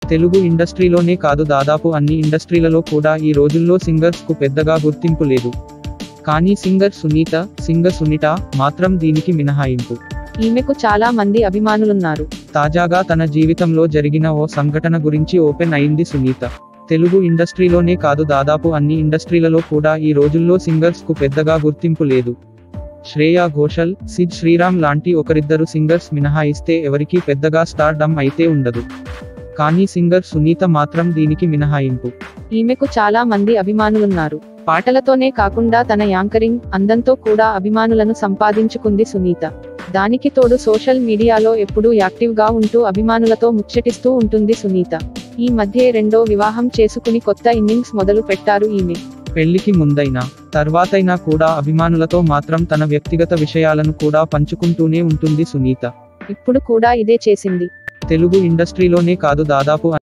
తెలుగు ఇండస్ట్రీలోనే కాదు దాదాపు అన్ని ఇండస్ట్రీలలో కూడా ఈ రోజుల్లో సింగర్స్ కు పెద్దగా గుర్తింపు లేదు కానీ సింగర్ సునీత సింగర్ సునీత మాత్రం దీనికి మినహాయింపు ఈమెకు చాలా మంది అభిమానులున్నారు తాజాగా తన జీవితంలో జరిగిన ఓ సంఘటన గురించి ఓపెన్ అయింది సునీత తెలుగు ఇండస్ట్రీలోనే కాదు దాదాపు అన్ని ఇండస్ట్రీలలో కూడా ఈ రోజుల్లో సింగర్స్ కు పెద్దగా గుర్తింపు లేదు శ్రేయా ఘోషల్ సిద్ శ్రీరామ్ లాంటి ఒకరిద్దరు సింగర్స్ మినహాయిస్తే ఎవరికీ పెద్దగా స్టార్ డమ్ అయితే ఉండదు కానీ సింగర్ సునీత మాత్రం దీనికి మినహాయింపు ఈమెకు చాలా మంది అభిమానులున్నారు పాటలతోనే కాకుండా తన యాంకరింగ్ అందంతో కూడా అభిమానులను సంపాదించుకుంది సునీత దానికి తోడు సోషల్ మీడియాలో ఎప్పుడూ యాక్టివ్ గా ఉంటూ అభిమానులతో ముచ్చటిస్తూ ఉంటుంది సునీత ఈ మధ్యే రెండో వివాహం చేసుకుని కొత్త ఇన్నింగ్స్ మొదలు పెట్టారు ఈమె పెళ్లికి ముందైనా తర్వాతైనా కూడా అభిమానులతో మాత్రం తన వ్యక్తిగత విషయాలను కూడా పంచుకుంటూనే ఉంటుంది సునీత ఇప్పుడు కూడా ఇదే చేసింది తెలుగు ఇండస్ట్రీలోనే కాదు దాదాపు